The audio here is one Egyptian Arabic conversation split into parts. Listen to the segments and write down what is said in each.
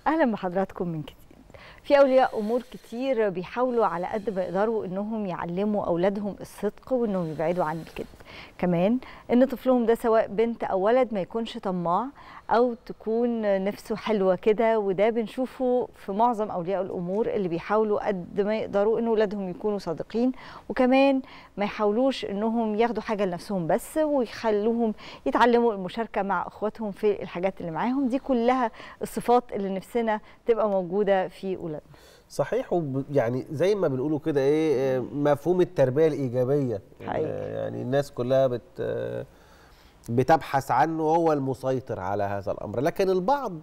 اهلا بحضراتكم من جديد في اولياء امور كتير بيحاولوا على قد ما يقدروا انهم يعلموا اولادهم الصدق وانهم يبعدوا عن الكذب كمان ان طفلهم ده سواء بنت او ولد ما يكونش طماع او تكون نفسه حلوه كده وده بنشوفه في معظم اولياء الامور اللي بيحاولوا قد ما يقدروا ان اولادهم يكونوا صادقين وكمان ما يحاولوش انهم ياخدوا حاجه لنفسهم بس ويخلوهم يتعلموا المشاركه مع اخواتهم في الحاجات اللي معاهم دي كلها الصفات اللي نفسنا تبقى موجوده في اولادنا صحيح وب- يعني زي ما بنقولوا كده ايه آه، مفهوم التربيه الايجابيه حقيقي. آه، يعني الناس كلها بت آه، بتبحث عنه هو المسيطر على هذا الامر لكن البعض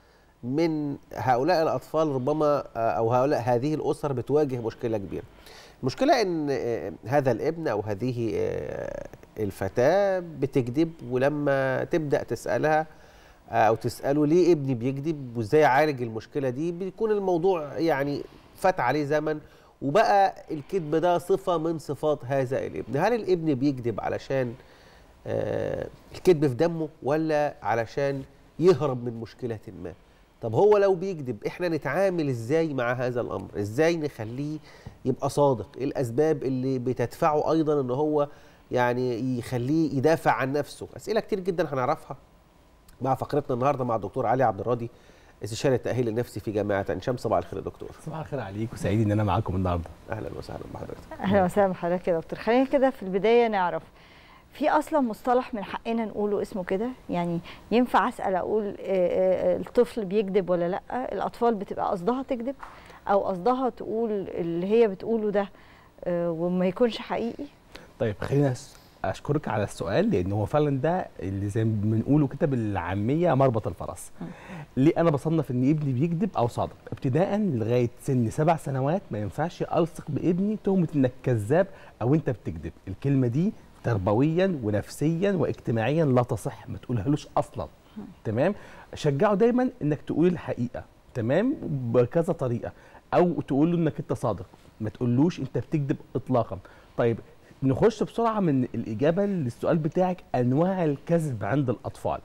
من هؤلاء الاطفال ربما آه، او هؤلاء هذه الاسر بتواجه مشكله كبيره المشكله ان آه، هذا الابن او هذه آه، الفتاه بتكذب ولما تبدا تسالها او تساله ليه ابني بيكذب وازاي اعالج المشكله دي بيكون الموضوع يعني فات عليه زمن وبقى الكذب ده صفه من صفات هذا الابن هل الابن بيكذب علشان آه الكذب في دمه ولا علشان يهرب من مشكله ما طب هو لو بيكذب احنا نتعامل ازاي مع هذا الامر ازاي نخليه يبقى صادق ايه الاسباب اللي بتدفعه ايضا ان هو يعني يخليه يدافع عن نفسه اسئله كتير جدا هنعرفها مع فقرتنا النهارده مع الدكتور علي عبد الراضي استشاري التاهيل النفسي في جامعه عين شمس صباح الخير يا دكتور صباح الخير عليك وسعيد ان انا معاكم النهارده اهلا وسهلا بحضرتك اهلا وسهلا بحضرتك يا دكتور خلينا كده في البدايه نعرف في اصلا مصطلح من حقنا نقوله اسمه كده يعني ينفع اسال اقول آه، آه، الطفل بيكذب ولا لا الاطفال بتبقى قصدها تكذب او قصدها تقول اللي هي بتقوله ده آه، وما يكونش حقيقي طيب خلينا أس- اشكرك على السؤال لان هو فعلا ده اللي زي ما بنقوله كده بالعاميه مربط الفرس ليه انا بصنف ان ابني بيكذب او صادق ابتداء لغايه سن سبع سنوات ما ينفعش الصق بابني تهمه انك كذاب او انت بتكذب الكلمه دي تربويا ونفسيا واجتماعيا لا تصح ما تقولهالوش اصلا تمام شجعه دايما انك تقول الحقيقه تمام بكذا طريقه او تقول له انك انت صادق ما تقولوش انت بتكذب اطلاقا طيب نخش بسرعه من الاجابه للسؤال بتاعك انواع الكذب عند الاطفال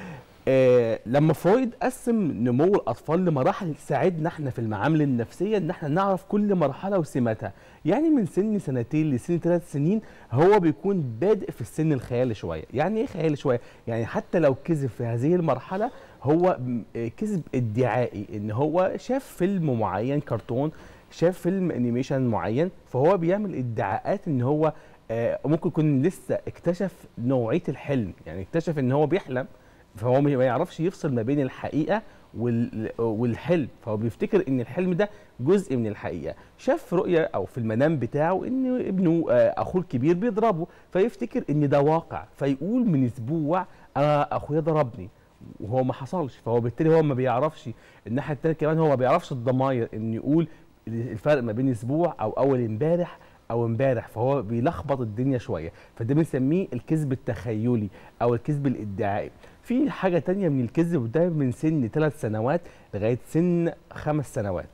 آه لما فرويد قسم نمو الاطفال لمراحل ساعدنا احنا في المعامل النفسيه ان احنا نعرف كل مرحله وسماتها يعني من سن سنتين لسن ثلاث سنين هو بيكون بادئ في السن الخيالي شويه يعني ايه خيالي شويه يعني حتى لو كذب في هذه المرحله هو م- آه، كذب ادعائي ان هو شاف فيلم معين كرتون شاف فيلم انيميشن معين فهو بيعمل ادعاءات ان هو آه، ممكن يكون لسه اكتشف نوعيه الحلم يعني اكتشف ان هو بيحلم فهو ما يعرفش يفصل ما بين الحقيقه وال- والحلم فهو بيفتكر ان الحلم ده جزء من الحقيقه شاف رؤيه او في المنام بتاعه ان ابنه آه، اخوه الكبير بيضربه فيفتكر ان ده واقع فيقول من اسبوع انا اخويا ضربني وهو ما حصلش فهو بالتالي هو ما بيعرفش الناحيه التانيه كمان هو ما بيعرفش الضماير ان يقول الفرق ما بين اسبوع او اول امبارح او امبارح فهو بيلخبط الدنيا شويه فده بنسميه الكذب التخيلي او الكذب الادعائي في حاجه تانية من الكذب وده من سن ثلاث سنوات لغايه سن خمس سنوات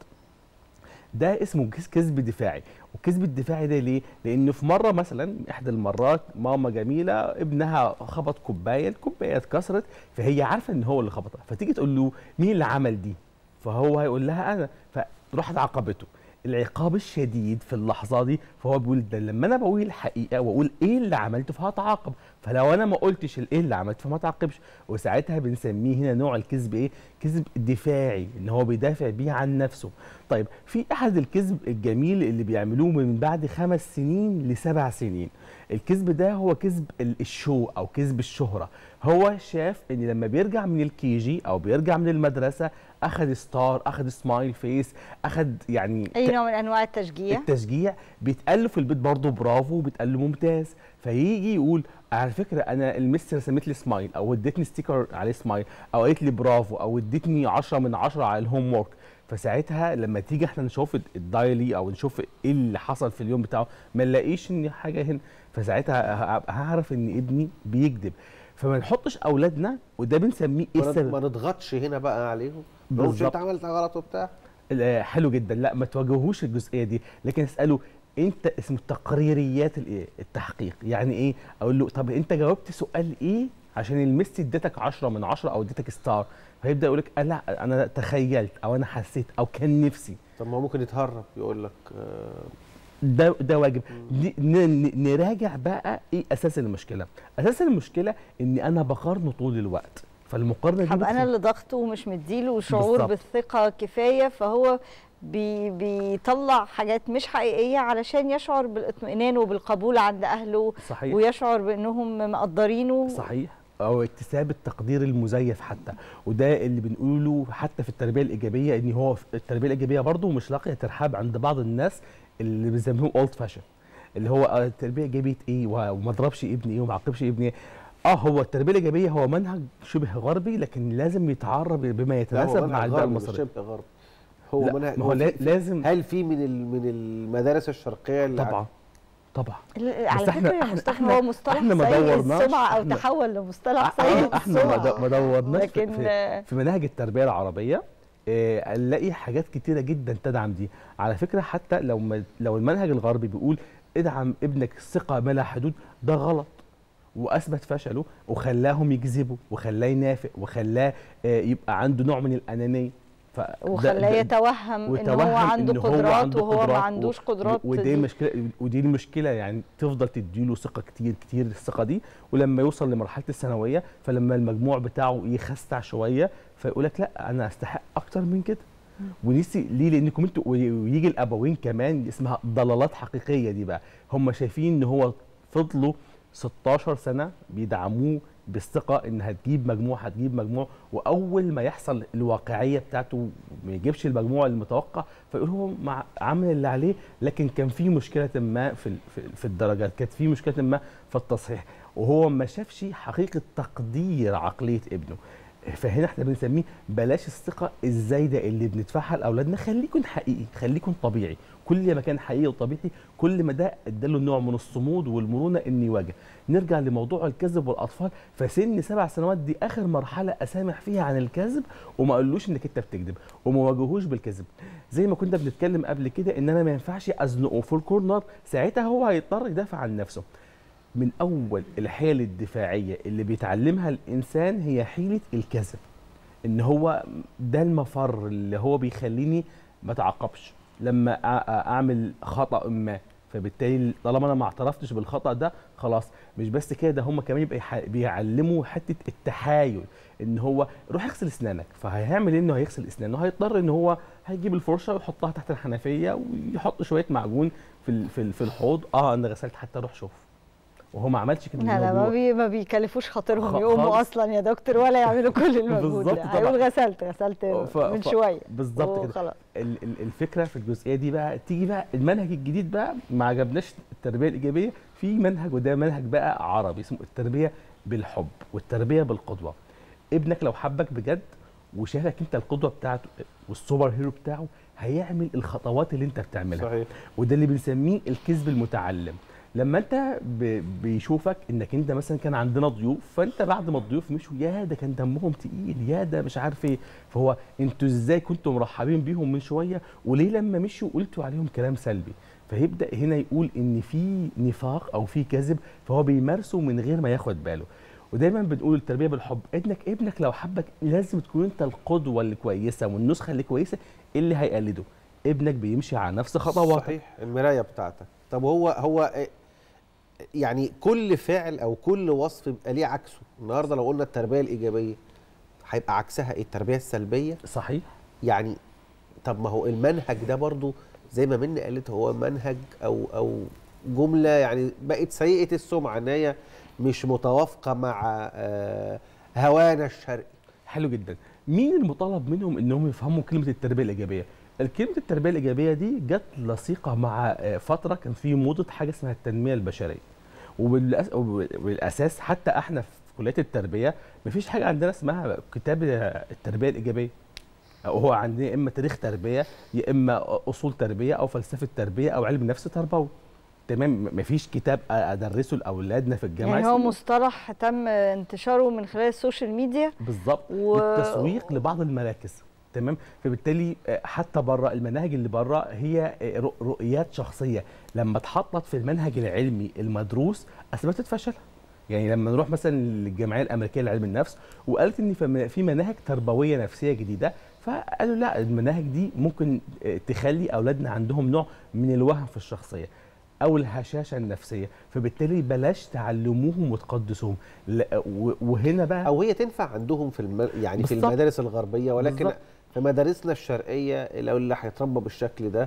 ده اسمه كذ- كذب دفاعي والكذب الدفاعي ده ليه لان في مره مثلا احدى المرات ماما جميله ابنها خبط كوبايه الكوبايه اتكسرت فهي عارفه ان هو اللي خبطها فتيجي تقول له مين اللي عمل دي فهو هيقول لها انا فراحت عاقبته العقاب الشديد في اللحظه دي فهو بيقول ده لما انا بقول الحقيقه واقول ايه اللي عملته فهتعاقب فلو انا ما قلتش ايه اللي عملته فما تعاقبش وساعتها بنسميه هنا نوع الكذب ايه كذب دفاعي ان هو بيدافع بيه عن نفسه طيب في احد الكذب الجميل اللي بيعملوه من بعد خمس سنين لسبع سنين الكذب ده هو كذب ال- الشو او كذب الشهره هو شاف ان لما بيرجع من الكيجي او بيرجع من المدرسه اخذ ستار اخذ سمايل فيس اخذ يعني اي نوع من انواع التشجيع التشجيع بيتقال له في البيت برضه برافو وبيتقال له ممتاز فيجي يقول على فكره انا المس رسمت لي سمايل او ادتني ستيكر عليه سمايل او قالت لي برافو او ادتني 10 من 10 على الهوم ورك فساعتها لما تيجي احنا نشوف الدايلي او نشوف ايه اللي حصل في اليوم بتاعه ما نلاقيش ان حاجه هنا فساعتها ه- هعرف ان ابني بيكذب فما نحطش اولادنا وده بنسميه ايه ما نض- السبب ما نضغطش هنا بقى عليهم ما نقولش بالظبط. انت عملت غلط وبتاع لا، حلو جدا لا ما تواجهوش الجزئيه دي لكن اساله انت اسمه تقريريات الايه التحقيق يعني ايه اقول له طب انت جاوبت سؤال ايه عشان الميسي اديتك 10 من 10 او اديتك ستار فيبدا يقول لك لا انا تخيلت او انا حسيت او كان نفسي طب ما هو ممكن يتهرب يقول لك آه، ده ده واجب ن- ن- نراجع بقى ايه اساس المشكله اساس المشكله ان انا بقارنه طول الوقت فالمقارنه دي هبقى انا بتخ- اللي ضغطه ومش مديله شعور بالظبط. بالثقه كفايه فهو بي بيطلع حاجات مش حقيقيه علشان يشعر بالاطمئنان وبالقبول عند اهله صحيح ويشعر بانهم مقدرينه صحيح او اكتساب التقدير المزيف حتى وده اللي بنقوله حتى في التربيه الايجابيه ان هو في التربيه الايجابيه برضه مش لاقيه ترحاب عند بعض الناس اللي بيسموهم اولد فاشن اللي هو آه، التربيه ايجابيه ايه وما اضربش ابني ايه وما اعاقبش ابني ايه اه هو التربيه الايجابيه هو منهج شبه غربي لكن لازم يتعرب بما لا، هو يتناسب منهج مع البيئه غربي مش المصريه شبه غربي هو لا، منهج ما هو هو لا- في- لازم هل في من ال- من المدارس الشرقيه اللي طبعا طبعا ال- على بس إحنا- فكره يا إحنا- مصطفى إحنا- هو مصطلح إحنا ما سيء دورناش، السمعه او إحنا- تحول لمصطلح آه، سيء احنا ما السمعه دو- ما دورناش في, لكن في, آه، في مناهج التربيه العربيه آه، نلاقي حاجات كتيره جدا تدعم دي على فكره حتى لو ما لو المنهج الغربي بيقول ادعم ابنك ثقه ما لا حدود ده غلط واثبت فشله وخلاهم يكذبوا وخلاه ينافق وخلاه آه، يبقى عنده نوع من الانانيه ف ده- وخلاه ده- يتوهم ان هو وتوهم عنده إن هو قدرات عنده وهو ما قدرات و- عندوش قدرات ودي دي. المشكله ودي المشكله يعني تفضل تديله ثقه كتير كتير الثقه دي ولما يوصل لمرحله الثانويه فلما المجموع بتاعه يخستع شويه فيقول لك لا انا استحق اكتر من كده ونسي ليه لانكم انتوا ويجي الابوين كمان اسمها ضلالات حقيقيه دي بقى هم شايفين ان هو فضلوا 16 سنه بيدعموه بالثقه ان هتجيب مجموع هتجيب مجموع واول ما يحصل الواقعيه بتاعته ما يجيبش المجموع المتوقع فيقول هو مع عمل اللي عليه لكن كان في مشكله ما في ال- في, في الدرجات كانت في مشكله ما في التصحيح وهو ما شافش حقيقه تقدير عقليه ابنه فهنا احنا بنسميه بلاش الثقه الزايده اللي بندفعها لاولادنا خليكن حقيقي خليكن طبيعي كل ما كان حقيقي وطبيعي كل ما ده اداله نوع من الصمود والمرونه ان يواجه نرجع لموضوع الكذب والاطفال فسن سبع سنوات دي اخر مرحله اسامح فيها عن الكذب وما قالوش انك انت بتكذب وما واجهوش بالكذب زي ما كنا بنتكلم قبل كده ان انا ما ينفعش ازنقه في الكورنر ساعتها هو هيضطر يدافع عن نفسه من اول الحيل الدفاعيه اللي بيتعلمها الانسان هي حيله الكذب ان هو ده المفر اللي هو بيخليني ما اتعاقبش لما أ- أ- اعمل خطا ما فبالتالي طالما انا ما اعترفتش بالخطا ده خلاص مش بس كده ده هم كمان يبقى يح- بيعلموا حته التحايل ان هو روح اغسل اسنانك فهيعمل إيه انه هيغسل اسنانه هيضطر ان هو هيجيب الفرشه ويحطها تحت الحنفيه ويحط شويه معجون في ال- في ال- في الحوض اه انا غسلت حتى روح شوف وهو ما عملش كده لا إن هو لا ما, بيروح. بي ما بيكلفوش خاطرهم خ- يقوموا خالص. اصلا يا دكتور ولا يعملوا كل المجهود بالظبط ده طبعا. هيقول غسلت غسلت ف- من ف- شويه بالظبط كده وخلاص. ال- ال- الفكره في الجزئيه دي بقى تيجي بقى المنهج الجديد بقى ما عجبناش التربيه الايجابيه في منهج وده منهج بقى عربي اسمه التربيه بالحب والتربيه بالقدوه ابنك لو حبك بجد وشافك انت القدوه بتاعته والسوبر هيرو بتاعه هيعمل الخطوات اللي انت بتعملها صحيح وده اللي بنسميه الكذب المتعلم لما انت ب- بيشوفك انك انت مثلا كان عندنا ضيوف فانت بعد ما الضيوف مشوا يا ده كان دمهم تقيل يا ده مش عارف ايه فهو انتوا ازاي كنتوا مرحبين بيهم من شويه وليه لما مشوا قلتوا عليهم كلام سلبي فيبدا هنا يقول ان في نفاق او في كذب فهو بيمارسه من غير ما ياخد باله ودايما بنقول التربيه بالحب ابنك ابنك لو حبك لازم تكون انت القدوه اللي كويسه والنسخه اللي كويسه اللي هيقلده ابنك بيمشي على نفس خطواتك صحيح المرايه بتاعتك طب هو هو إيه- يعني كل فعل او كل وصف بيبقى ليه عكسه النهارده لو قلنا التربيه الايجابيه هيبقى عكسها ايه التربيه السلبيه صحيح يعني طب ما هو المنهج ده برضو زي ما منى قالت هو منهج او او جمله يعني بقت سيئه السمعه ان هي مش متوافقه مع آه، هوانا الشرقي حلو جدا مين المطالب منهم انهم يفهموا كلمه التربيه الايجابيه كلمه التربيه الايجابيه دي جت لصيقه مع آه، فتره كان في موضه حاجه اسمها التنميه البشريه وبالأس- وبالاساس حتى احنا في كليه التربيه مفيش حاجه عندنا اسمها كتاب آه، التربيه الايجابيه هو عندنا يا اما تاريخ تربيه يا اما اصول تربيه او فلسفه تربيه او علم نفس تربوي تمام مفيش كتاب ادرسه لاولادنا في الجامعه يعني هو اسمه- مصطلح تم انتشاره من خلال السوشيال ميديا بالظبط و- و... للتسويق لبعض المراكز تمام فبالتالي آه، حتى بره المناهج اللي بره هي آه، رؤ- رؤيات شخصيه لما اتحطت في المنهج العلمي المدروس اثبتت فشلها يعني لما نروح مثلا للجمعيه الامريكيه لعلم النفس وقالت ان في- في مناهج تربويه نفسيه جديده فقالوا لا المناهج دي ممكن آه، تخلي اولادنا عندهم نوع من الوهم في الشخصيه او الهشاشه النفسيه فبالتالي بلاش تعلموهم وتقدسوهم لا، و- وهنا بقى او هي تنفع عندهم في الم... يعني في بالظبط. المدارس الغربيه ولكن بالظبط. في مدارسنا الشرقيه لو اللي هيتربى بالشكل ده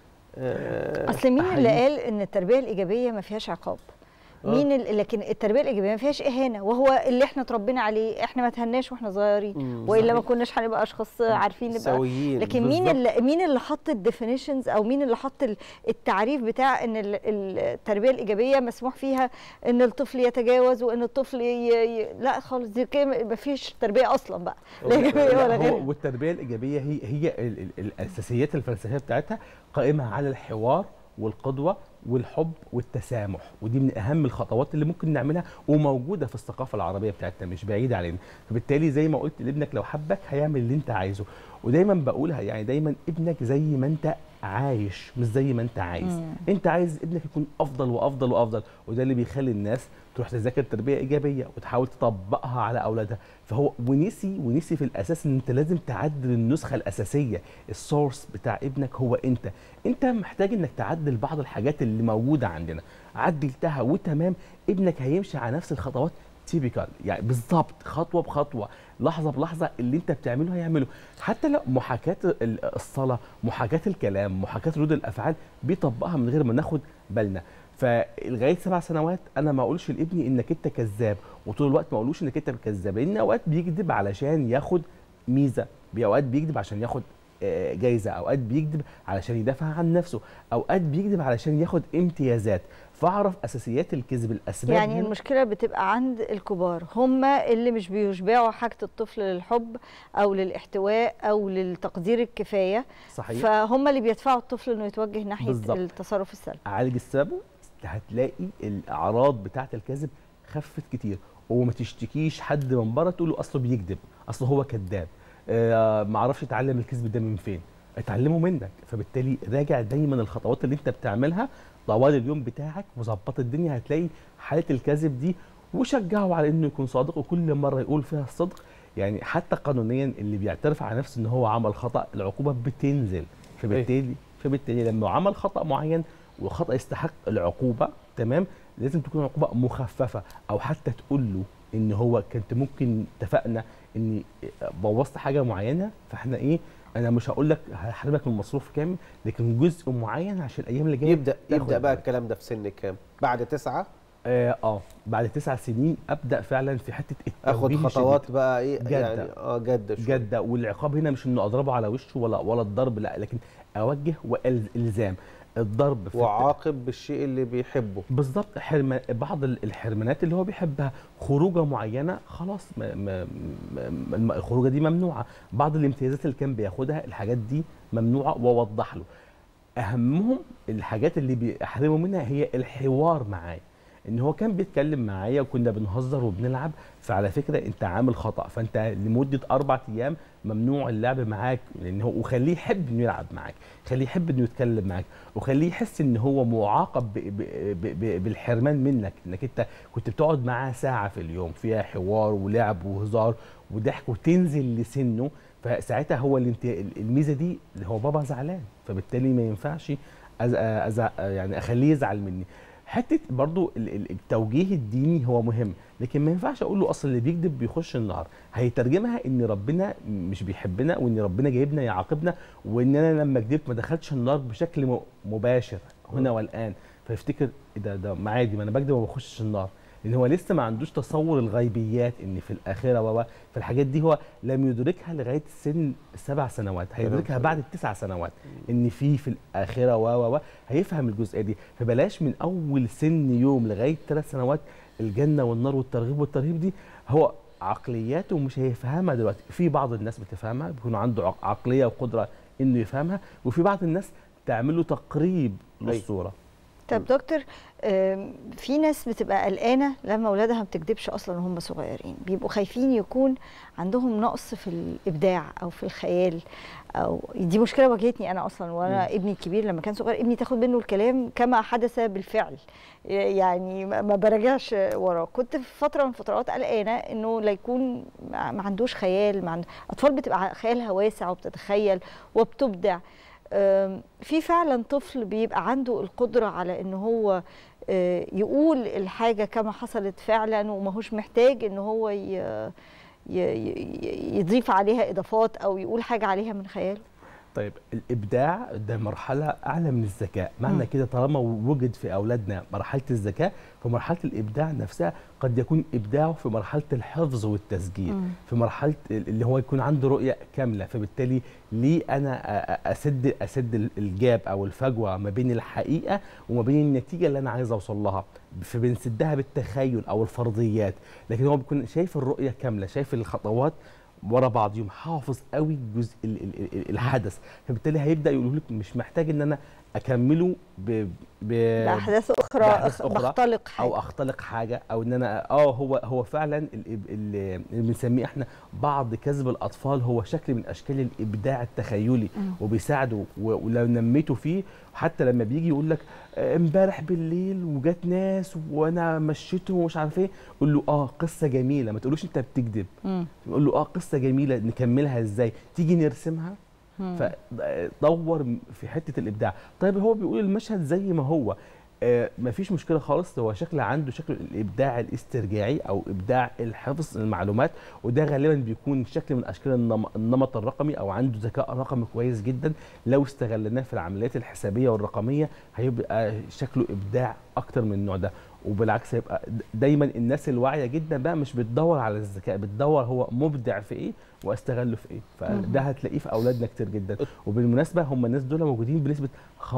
آه، اصل مين اللي حقيقي. قال ان التربيه الايجابيه ما فيهاش عقاب آه. مين ال- لكن التربيه الايجابيه ما فيهاش اهانه وهو اللي احنا اتربينا عليه احنا ما تهناش واحنا صغيرين مم، والا ما صحيح. كناش هنبقى اشخاص عارفين نبقى سويين لكن مين بالظبط. اللي مين اللي حط الديفينيشنز او مين اللي حط ال- التعريف بتاع ان ال- ال- التربيه الايجابيه مسموح فيها ان الطفل يتجاوز وان الطفل ي... ي... لا خالص دي كده ما فيش تربيه اصلا بقى لا ايجابيه ولا لا، هو غير والتربيه الايجابيه هي هي ال- ال- الاساسيات الفلسفيه بتاعتها قائمه على الحوار والقدوه والحب والتسامح ودي من اهم الخطوات اللي ممكن نعملها وموجوده في الثقافه العربيه بتاعتنا مش بعيده علينا فبالتالي زي ما قلت لابنك لو حبك هيعمل اللي انت عايزه ودايما بقولها يعني دايما ابنك زي ما انت عايش مش زي ما انت عايز مم. انت عايز ابنك يكون افضل وافضل وافضل وده اللي بيخلي الناس تروح تذاكر تربيه ايجابيه وتحاول تطبقها على اولادها فهو ونسي ونسي في الاساس ان انت لازم تعدل النسخه الاساسيه السورس بتاع ابنك هو انت انت محتاج انك تعدل بعض الحاجات اللي موجوده عندنا عدلتها وتمام ابنك هيمشي على نفس الخطوات تيبيكال يعني بالظبط خطوه بخطوه لحظه بلحظه اللي انت بتعمله هيعمله حتى لو محاكاه ال- الصلاه محاكاه الكلام محاكاه ردود الافعال بيطبقها من غير ما ناخد بالنا فلغايه سبع سنوات انا ما اقولش لابني انك انت كذاب وطول الوقت ما اقولوش انك انت كذاب لان اوقات بيكذب علشان ياخد ميزه اوقات بيكذب عشان ياخد آه، جايزه اوقات بيكذب علشان يدافع عن نفسه اوقات بيكذب علشان ياخد امتيازات فاعرف اساسيات الكذب الاسباب يعني هنا. المشكله بتبقى عند الكبار هم اللي مش بيشبعوا حاجه الطفل للحب او للاحتواء او للتقدير الكفايه صحيح فهم اللي بيدفعوا الطفل انه يتوجه ناحيه بالظبط. التصرف السلبي عالج السبب هتلاقي الاعراض بتاعه الكذب خفت كتير وما تشتكيش حد من بره تقول له اصله بيكذب اصله هو كذاب آه ما اعرفش اتعلم الكذب ده من فين اتعلمه منك فبالتالي راجع دايما الخطوات اللي انت بتعملها طوال اليوم بتاعك وظبط الدنيا هتلاقي حاله الكذب دي وشجعه على انه يكون صادق وكل مره يقول فيها الصدق يعني حتى قانونيا اللي بيعترف على نفسه ان هو عمل خطا العقوبه بتنزل فبالتالي فبالتالي لما عمل خطا معين وخطا يستحق العقوبه تمام لازم تكون عقوبه مخففه او حتى تقول له ان هو كنت ممكن اتفقنا اني بوظت حاجه معينه فاحنا ايه انا مش هقول لك هحرمك من المصروف كامل لكن جزء معين عشان الايام اللي جايه يبدا تاخد يبدا بقى بالك. الكلام ده في سن كام بعد تسعة اه, آه بعد تسع سنين ابدا فعلا في حته اخد التوجيه خطوات الشديد. بقى ايه جادة. يعني اه جد شوية. جده والعقاب هنا مش انه اضربه على وشه ولا ولا الضرب لا لكن اوجه والزام الضرب في وعاقب بالشيء اللي بيحبه بالظبط حرم بعض ال- الحرمانات اللي هو بيحبها خروجه معينه خلاص ما ما ما ما- الخروجه دي ممنوعه بعض الامتيازات اللي كان بياخدها الحاجات دي ممنوعه ووضح له اهمهم الحاجات اللي بيحرموا منها هي الحوار معايا ان هو كان بيتكلم معايا وكنا بنهزر وبنلعب فعلى فكره انت عامل خطا فانت لمده اربع ايام ممنوع اللعب معاك لان هو وخليه يحب انه يلعب معاك خليه يحب انه يتكلم معاك وخليه يحس ان هو معاقب ب ب ب ب بالحرمان منك انك انت كنت بتقعد معاه ساعه في اليوم فيها حوار ولعب وهزار وضحك وتنزل لسنه فساعتها هو اللي انت الميزه دي اللي هو بابا زعلان فبالتالي ما ينفعش أز أز يعني اخليه يزعل مني حته برضو ال- ال- التوجيه الديني هو مهم لكن ما ينفعش اقول له اصل اللي بيكذب بيخش النار هيترجمها ان ربنا مش بيحبنا وان ربنا جايبنا يعاقبنا وان انا لما كذبت ما دخلتش النار بشكل م- مباشر هنا والان فيفتكر إيه ده ده ما عادي ما انا بكذب وما بخشش النار لان هو لسه ما عندوش تصور الغيبيات ان في الاخره و في الحاجات دي هو لم يدركها لغايه سن السبع سنوات هيدركها سليم. بعد التسع سنوات ان في في الاخره و و و هيفهم الجزئيه دي فبلاش من اول سن يوم لغايه ثلاث سنوات الجنه والنار والترغيب والترهيب دي هو عقلياته مش هيفهمها دلوقتي في بعض الناس بتفهمها بيكون عنده عق- عقليه وقدره انه يفهمها وفي بعض الناس تعمل له تقريب أيوة. للصوره طب دكتور آم، في ناس بتبقى قلقانه لما اولادها ما بتكدبش اصلا وهم صغيرين بيبقوا خايفين يكون عندهم نقص في الابداع او في الخيال او دي مشكله واجهتني انا اصلا وانا ابني الكبير لما كان صغير ابني تاخد منه الكلام كما حدث بالفعل يعني ما ما براجعش وراه كنت في فتره من فترات قلقانه انه لا يكون ما ما عندوش خيال ما عند... اطفال بتبقى خيالها واسع وبتتخيل وبتبدع أم، في فعلا طفل بيبقى عنده القدرة على ان هو آه، يقول الحاجة كما حصلت فعلا وماهوش محتاج ان هو ي- ي- ي- يضيف عليها اضافات او يقول حاجة عليها من خياله طيب الابداع ده مرحله اعلى من الذكاء معنى مم. كده طالما وجد في اولادنا مرحله الذكاء فمرحله الابداع نفسها قد يكون ابداعه في مرحله الحفظ والتسجيل مم. في مرحله اللي هو يكون عنده رؤيه كامله فبالتالي ليه انا أ- أ- اسد اسد الجاب او الفجوه ما بين الحقيقه وما بين النتيجه اللي انا عايز اوصل لها فبنسدها بالتخيل او الفرضيات لكن هو بيكون شايف الرؤيه كامله شايف الخطوات ورا بعض يوم حافظ قوي الجزء ال- ال- ال- الحدث فبالتالي هيبدا يقول لك مش محتاج ان انا اكمله ب ب باحداث اخرى, بأحداث أخ- أخرى بختلق حاجة او اختلق حاجه او ان انا اه هو هو فعلا ال- ال- اللي بنسميه احنا بعض كسب الاطفال هو شكل من اشكال الابداع التخيلي مم. وبيساعده و- ولو نميته فيه حتى لما بيجي يقول لك آه، امبارح بالليل وجات ناس وانا مشيتهم ومش عارف ايه قول له اه قصه جميله ما تقولوش انت بتكذب مم. قول له اه قصه جميله نكملها ازاي تيجي نرسمها مم. فدور في حته الابداع طيب هو بيقول المشهد زي ما هو آه مفيش مشكله خالص هو شكل عنده شكل الابداع الاسترجاعي او ابداع الحفظ المعلومات وده غالبا بيكون شكل من اشكال النم- النمط الرقمي او عنده ذكاء رقمي كويس جدا لو استغلناه في العمليات الحسابيه والرقميه هيبقى شكله ابداع اكتر من النوع ده وبالعكس هيبقى د- دايما الناس الواعيه جدا بقى مش بتدور على الذكاء بتدور هو مبدع في ايه واستغله في ايه فده هتلاقيه في اولادنا كتير جدا وبالمناسبه هم الناس دول موجودين بنسبه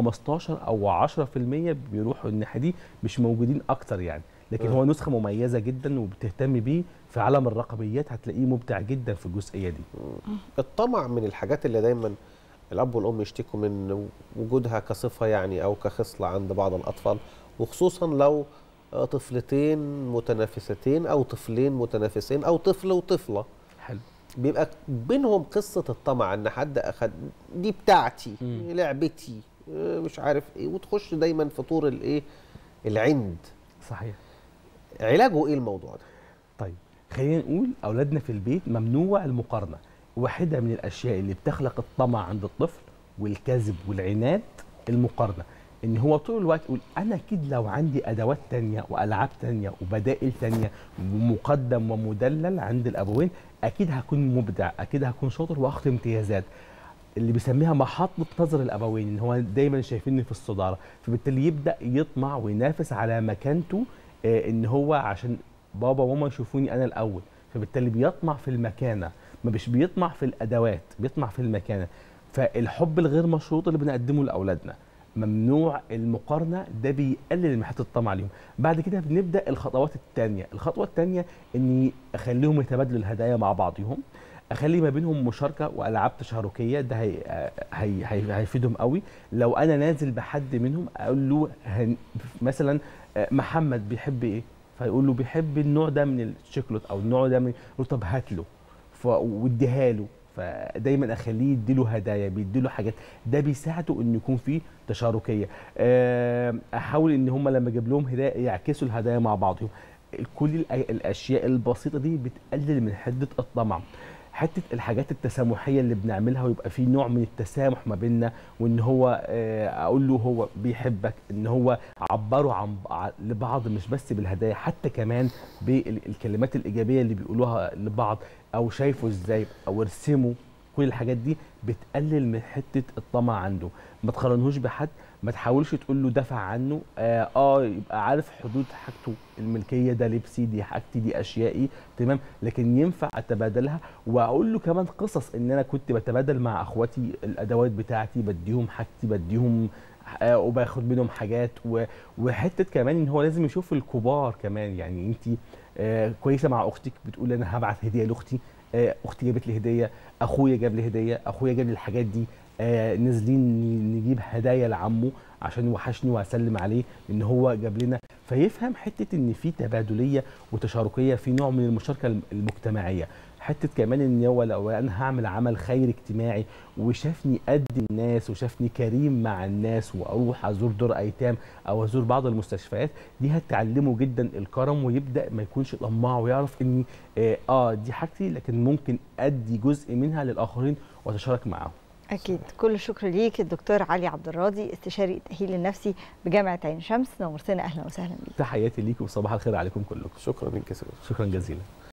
15 او 10% بيروحوا الناحيه دي مش موجودين اكتر يعني لكن آه. هو نسخه مميزه جدا وبتهتم بيه في عالم الرقميات هتلاقيه مبدع جدا في الجزئيه دي الطمع من الحاجات اللي دايما الاب والام يشتكوا من وجودها كصفه يعني او كخصله عند بعض الاطفال وخصوصا لو آه، طفلتين متنافستين او طفلين متنافسين او طفل وطفله حلو بيبقى بينهم قصه الطمع ان حد اخد دي بتاعتي مم. لعبتي آه، مش عارف ايه وتخش دايما في طور الايه العند صحيح علاجه ايه الموضوع ده طيب خلينا نقول اولادنا في البيت ممنوع المقارنه واحده من الاشياء اللي بتخلق الطمع عند الطفل والكذب والعناد المقارنه ان هو طول الوقت يقول انا اكيد لو عندي ادوات تانية والعاب تانية وبدائل تانية ومقدم ومدلل عند الابوين اكيد هكون مبدع اكيد هكون شاطر واخد امتيازات اللي بيسميها محطة نظر الأبوين إن هو دايما شايفيني في الصدارة فبالتالي يبدأ يطمع وينافس على مكانته آه، إن هو عشان بابا وماما يشوفوني أنا الأول فبالتالي بيطمع في المكانة ما مش بيطمع في الأدوات بيطمع في المكانة فالحب الغير مشروط اللي بنقدمه لأولادنا ممنوع المقارنة ده بيقلل من حتة الطمع ليهم بعد كده بنبدأ الخطوات التانية الخطوة التانية إني أخليهم يتبادلوا الهدايا مع بعضهم اخلي ما بينهم مشاركه والعاب تشاركيه ده هي هي هي هيفيدهم قوي لو انا نازل بحد منهم اقول له هن مثلا آه، محمد بيحب ايه فيقول له بيحب النوع ده من الشوكولاته او النوع ده من يقول له طب هات له ف- واديها له فدايما اخليه يديله هدايا بيديله حاجات ده بيساعده انه يكون فيه تشاركيه آه، احاول ان هم لما اجيب لهم هدايا يعكسوا الهدايا مع بعضهم كل الأ- الاشياء البسيطه دي بتقلل من حده الطمع حته الحاجات التسامحيه اللي بنعملها ويبقى في نوع من التسامح ما بيننا وان هو آه، اقول له هو بيحبك ان هو عبروا عن ع- لبعض مش بس بالهدايا حتى كمان بالكلمات الايجابيه اللي بيقولوها لبعض او شايفه ازاي او ارسمه كل الحاجات دي بتقلل من حته الطمع عنده ما تقارنهوش بحد ما تحاولش تقول له دافع عنه آه, اه يبقى عارف حدود حاجته الملكيه ده لبسي دي حاجتي دي اشيائي تمام لكن ينفع اتبادلها واقول له كمان قصص ان انا كنت بتبادل مع اخواتي الادوات بتاعتي بديهم حاجتي بديهم آه وباخد منهم حاجات و- وحته كمان ان هو لازم يشوف الكبار كمان يعني انت آه كويسه مع اختك بتقول انا هبعت هديه لاختي آه اختي جابت لي هديه اخويا جاب لي هديه اخويا جاب لي الحاجات دي آه نازلين ن- نجيب هدايا لعمه عشان يوحشني واسلم عليه ان هو جاب لنا فيفهم حته ان في تبادليه وتشاركيه في نوع من المشاركه الم- المجتمعيه حته كمان ان هو لو انا هعمل عمل خير اجتماعي وشافني قد الناس وشافني كريم مع الناس واروح ازور دور ايتام او ازور بعض المستشفيات دي هتعلمه جدا الكرم ويبدا ما يكونش طماع ويعرف اني اه, آه دي حاجتي لكن ممكن ادي جزء منها للاخرين واتشارك معاهم اكيد كل الشكر ليك الدكتور علي عبد الراضي استشاري التاهيل النفسي بجامعه عين شمس نورتنا اهلا وسهلا بيك تحياتي ليكم وصباح الخير عليكم كلكم شكرا لك يا سيدي. شكرا جزيلا